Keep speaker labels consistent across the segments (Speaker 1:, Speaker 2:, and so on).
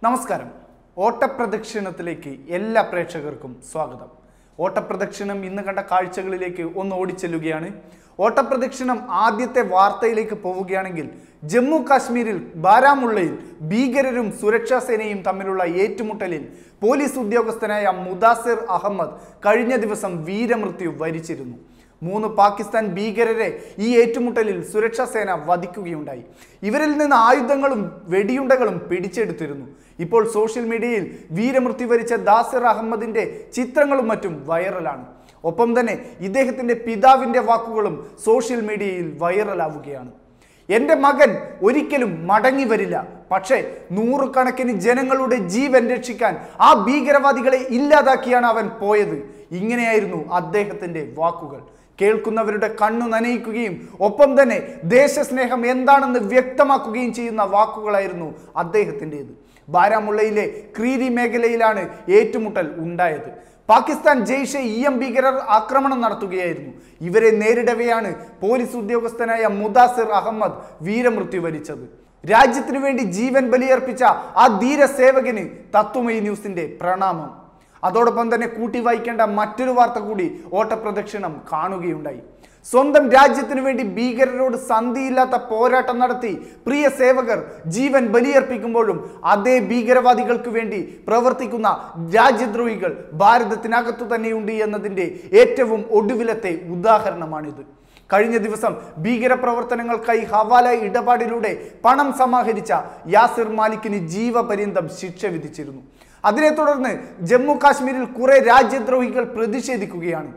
Speaker 1: നമസ്കാരം ഓട്ടപ്രദക്ഷിണത്തിലേക്ക് എല്ലാ പ്രേക്ഷകർക്കും സ്വാഗതം ഓട്ടപ്രദക്ഷിണം ഇന്ന് കണ്ട കാഴ്ചകളിലേക്ക് ഒന്ന് ഓടിച്ചെല്ലുകയാണ് ഓട്ടപ്രദക്ഷിണം ആദ്യത്തെ വാർത്തയിലേക്ക് പോവുകയാണെങ്കിൽ ജമ്മു കാശ്മീരിൽ ബാരാമുള്ളയിൽ ഭീകരരും സുരക്ഷാ സേനയും തമ്മിലുള്ള ഏറ്റുമുട്ടലിൽ പോലീസ് ഉദ്യോഗസ്ഥനായ മുദാസിർ അഹമ്മദ് കഴിഞ്ഞ ദിവസം വീരമൃത്യു വരിച്ചിരുന്നു മൂന്ന് പാകിസ്ഥാൻ ഭീകരരെ ഈ ഏറ്റുമുട്ടലിൽ സുരക്ഷാ സേന വധിക്കുകയുണ്ടായി ഇവരിൽ നിന്ന് ആയുധങ്ങളും വെടിയുണ്ടകളും പിടിച്ചെടുത്തിരുന്നു ഇപ്പോൾ സോഷ്യൽ മീഡിയയിൽ വീരമൃത്യു വരിച്ച ദാസിർ അഹമ്മദിന്റെ ചിത്രങ്ങളും മറ്റും വൈറലാണ് ഒപ്പം തന്നെ ഇദ്ദേഹത്തിന്റെ പിതാവിന്റെ വാക്കുകളും സോഷ്യൽ മീഡിയയിൽ വൈറലാവുകയാണ് എൻ്റെ മകൻ ഒരിക്കലും മടങ്ങി വരില്ല പക്ഷേ നൂറുകണക്കിന് ജനങ്ങളുടെ ജീവൻ രക്ഷിക്കാൻ ആ ഭീകരവാദികളെ ഇല്ലാതാക്കിയാണ് അവൻ പോയത് ഇങ്ങനെയായിരുന്നു അദ്ദേഹത്തിന്റെ വാക്കുകൾ കേൾക്കുന്നവരുടെ കണ്ണു നനയിക്കുകയും ഒപ്പം തന്നെ ദേശസ്നേഹം എന്താണെന്ന് വ്യക്തമാക്കുകയും ചെയ്യുന്ന വാക്കുകളായിരുന്നു അദ്ദേഹത്തിൻ്റെത് ബാരാമുള്ളയിലെ ക്രീരി മേഖലയിലാണ് ഏറ്റുമുട്ടൽ ഉണ്ടായത് പാകിസ്ഥാൻ ജെയ്ഷെ ഇ എം ഭീകരർ ആക്രമണം നടത്തുകയായിരുന്നു ഇവരെ നേരിടവെയാണ് പോലീസ് ഉദ്യോഗസ്ഥനായ മുദാസിർ അഹമ്മദ് വീരമൃത്യു വരിച്ചത് രാജ്യത്തിനു വേണ്ടി ജീവൻ ബലിയർപ്പിച്ച ആ ധീരസേവകന് തത്വമയി ന്യൂസിന്റെ പ്രണാമം അതോടൊപ്പം തന്നെ കൂട്ടി വായിക്കേണ്ട മറ്റൊരു വാർത്ത കൂടി ഓട്ടപ്രദക്ഷിണം കാണുകയുണ്ടായി സ്വന്തം രാജ്യത്തിനു വേണ്ടി ഭീകരരോട് സന്ധിയില്ലാത്ത പോരാട്ടം നടത്തി പ്രിയ സേവകർ ജീവൻ ബലിയർപ്പിക്കുമ്പോഴും അതേ ഭീകരവാദികൾക്ക് വേണ്ടി പ്രവർത്തിക്കുന്ന രാജ്യദ്രോഹികൾ ഭാരതത്തിനകത്തു തന്നെയുണ്ട് എന്നതിൻ്റെ ഏറ്റവും ഒടുവിലത്തെ ഉദാഹരണമാണിത് കഴിഞ്ഞ ദിവസം ഭീകരപ്രവർത്തനങ്ങൾക്കായി ഹവാല ഇടപാടിലൂടെ പണം സമാഹരിച്ച യാസിർ മാലിക്കിന് ജീവപര്യന്തം ശിക്ഷ വിധിച്ചിരുന്നു അതിനെ തുടർന്ന് ജമ്മു കാശ്മീരിൽ കുറെ രാജ്യദ്രോഹികൾ പ്രതിഷേധിക്കുകയാണ്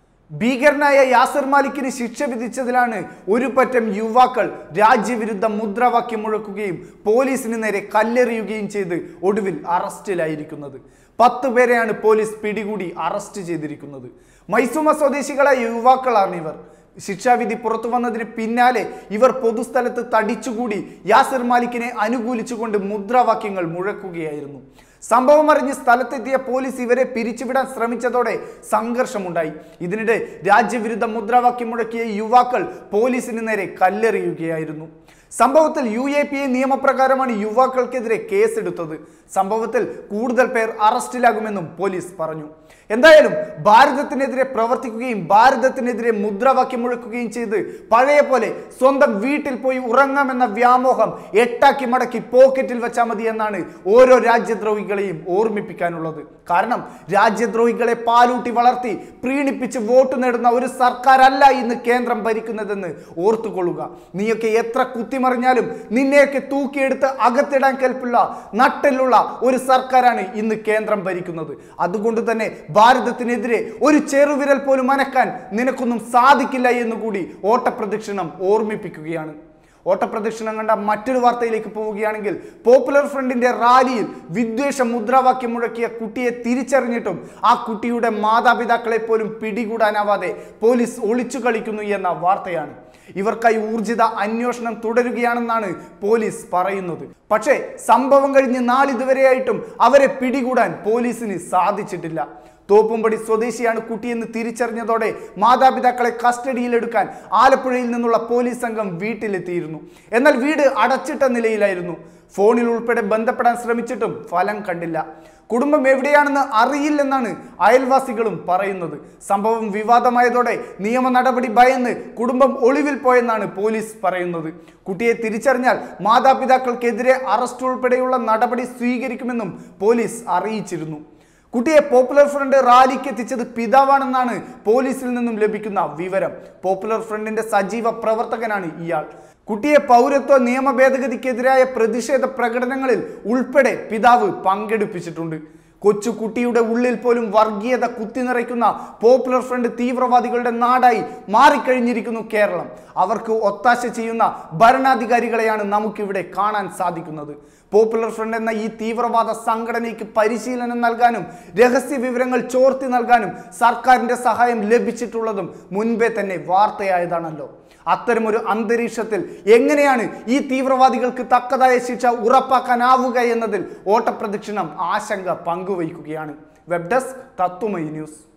Speaker 1: ഭീകരനായ യാസിർ മാലിക്കിന് ശിക്ഷ വിധിച്ചതിലാണ് ഒരു പറ്റം യുവാക്കൾ രാജ്യവിരുദ്ധ മുദ്രാവാക്യം മുഴക്കുകയും പോലീസിന് നേരെ കല്ലെറിയുകയും ചെയ്ത് ഒടുവിൽ അറസ്റ്റിലായിരിക്കുന്നത് പത്ത് പേരെയാണ് പോലീസ് പിടികൂടി അറസ്റ്റ് ചെയ്തിരിക്കുന്നത് മൈസൂമ സ്വദേശികളായ യുവാക്കളാണ് ഇവർ ശിക്ഷാവിധി പുറത്തു വന്നതിന് പിന്നാലെ ഇവർ പൊതുസ്ഥലത്ത് തടിച്ചുകൂടി യാസിർ മാലിക്കിനെ അനുകൂലിച്ചുകൊണ്ട് മുദ്രാവാക്യങ്ങൾ മുഴക്കുകയായിരുന്നു സംഭവം അറിഞ്ഞ് സ്ഥലത്തെത്തിയ പോലീസ് ഇവരെ പിരിച്ചുവിടാൻ ശ്രമിച്ചതോടെ സംഘർഷമുണ്ടായി ഇതിനിടെ രാജ്യവിരുദ്ധ മുദ്രാവാക്യം മുഴക്കിയ യുവാക്കൾ പോലീസിന് നേരെ കല്ലെറിയുകയായിരുന്നു സംഭവത്തിൽ യു എ പി എ നിയമപ്രകാരമാണ് യുവാക്കൾക്കെതിരെ കേസെടുത്തത് സംഭവത്തിൽ കൂടുതൽ പേർ അറസ്റ്റിലാകുമെന്നും പോലീസ് പറഞ്ഞു എന്തായാലും ഭാരതത്തിനെതിരെ പ്രവർത്തിക്കുകയും ഭാരതത്തിനെതിരെ മുദ്രാവാക്യം മുഴക്കുകയും ചെയ്ത് പഴയ പോലെ സ്വന്തം വീട്ടിൽ പോയി ഉറങ്ങാമെന്ന വ്യാമോഹം എട്ടാക്കി മടക്കി പോക്കറ്റിൽ വെച്ചാൽ മതി എന്നാണ് ഓരോ രാജ്യദ്രോഹികളെയും ഓർമ്മിപ്പിക്കാനുള്ളത് കാരണം രാജ്യദ്രോഹികളെ പാലൂട്ടി വളർത്തി പ്രീണിപ്പിച്ച് വോട്ട് നേടുന്ന ഒരു സർക്കാരല്ല ഇന്ന് കേന്ദ്രം ഭരിക്കുന്നതെന്ന് ഓർത്തുകൊള്ളുക നീയൊക്കെ എത്ര കുത്തിമറിഞ്ഞാലും നിന്നെയൊക്കെ തൂക്കിയെടുത്ത് അകത്തിടാൻ കെൽപ്പുള്ള നട്ടെല്ലുള്ള ഒരു സർക്കാരാണ് ഇന്ന് കേന്ദ്രം ഭരിക്കുന്നത് അതുകൊണ്ട് തന്നെ ഭാരതത്തിനെതിരെ ഒരു ചെറുവിരൽ പോലും അനക്കാൻ നിനക്കൊന്നും സാധിക്കില്ല എന്നുകൂടി ഓട്ടപ്രദക്ഷിണം ഓർമ്മിപ്പിക്കുകയാണ് ഓട്ടപ്രദക്ഷിണം കണ്ട മറ്റൊരു വാർത്തയിലേക്ക് പോവുകയാണെങ്കിൽ പോപ്പുലർ ഫ്രണ്ടിന്റെ റാലിയിൽ വിദ്വേഷ മുദ്രാവാക്യം മുഴക്കിയ കുട്ടിയെ തിരിച്ചറിഞ്ഞിട്ടും ആ കുട്ടിയുടെ മാതാപിതാക്കളെ പോലും പിടികൂടാനാവാതെ പോലീസ് ഒളിച്ചു കളിക്കുന്നു എന്ന വാർത്തയാണ് ഇവർക്കായി ഊർജിത അന്വേഷണം തുടരുകയാണെന്നാണ് പോലീസ് പറയുന്നത് പക്ഷേ സംഭവം കഴിഞ്ഞ് നാളിതുവരെയായിട്ടും അവരെ പിടികൂടാൻ പോലീസിന് സാധിച്ചിട്ടില്ല തോപ്പുംപടി സ്വദേശിയാണ് കുട്ടിയെന്ന് തിരിച്ചറിഞ്ഞതോടെ മാതാപിതാക്കളെ കസ്റ്റഡിയിലെടുക്കാൻ ആലപ്പുഴയിൽ നിന്നുള്ള പോലീസ് സംഘം വീട്ടിലെത്തിയിരുന്നു എന്നാൽ വീട് അടച്ചിട്ട നിലയിലായിരുന്നു ഫോണിൽ ഉൾപ്പെടെ ബന്ധപ്പെടാൻ ശ്രമിച്ചിട്ടും ഫലം കണ്ടില്ല കുടുംബം എവിടെയാണെന്ന് അറിയില്ലെന്നാണ് അയൽവാസികളും പറയുന്നത് സംഭവം വിവാദമായതോടെ നിയമ നടപടി ഭയന്ന് കുടുംബം ഒളിവിൽ പോയെന്നാണ് പോലീസ് പറയുന്നത് കുട്ടിയെ തിരിച്ചറിഞ്ഞാൽ മാതാപിതാക്കൾക്കെതിരെ അറസ്റ്റ് ഉൾപ്പെടെയുള്ള നടപടി സ്വീകരിക്കുമെന്നും പോലീസ് അറിയിച്ചിരുന്നു കുട്ടിയെ പോപ്പുലർ ഫ്രണ്ട് റാലിക്ക് എത്തിച്ചത് പിതാവാണെന്നാണ് പോലീസിൽ നിന്നും ലഭിക്കുന്ന വിവരം പോപ്പുലർ ഫ്രണ്ടിന്റെ സജീവ പ്രവർത്തകനാണ് ഇയാൾ കുട്ടിയെ പൗരത്വ നിയമ ഭേദഗതിക്കെതിരായ പ്രതിഷേധ പ്രകടനങ്ങളിൽ ഉൾപ്പെടെ പിതാവ് പങ്കെടുപ്പിച്ചിട്ടുണ്ട് കൊച്ചു കുട്ടിയുടെ ഉള്ളിൽ പോലും വർഗീയത കുത്തിനിറയ്ക്കുന്ന പോപ്പുലർ ഫ്രണ്ട് തീവ്രവാദികളുടെ നാടായി മാറിക്കഴിഞ്ഞിരിക്കുന്നു കേരളം അവർക്ക് ഒത്താശ ചെയ്യുന്ന ഭരണാധികാരികളെയാണ് നമുക്കിവിടെ കാണാൻ സാധിക്കുന്നത് പോപ്പുലർ ഫ്രണ്ട് എന്ന ഈ തീവ്രവാദ സംഘടനയ്ക്ക് പരിശീലനം നൽകാനും രഹസ്യ വിവരങ്ങൾ ചോർത്തി നൽകാനും സർക്കാരിന്റെ സഹായം ലഭിച്ചിട്ടുള്ളതും മുൻപേ തന്നെ വാർത്തയായതാണല്ലോ അത്തരമൊരു അന്തരീക്ഷത്തിൽ എങ്ങനെയാണ് ഈ തീവ്രവാദികൾക്ക് തക്കതായ ശിക്ഷ ഉറപ്പാക്കാനാവുക എന്നതിൽ ഓട്ടപ്രദക്ഷിണം ആശങ്ക പങ്കുവയ്ക്കുകയാണ് വെബ് ഡെസ്ക് തത്വമയി ന്യൂസ്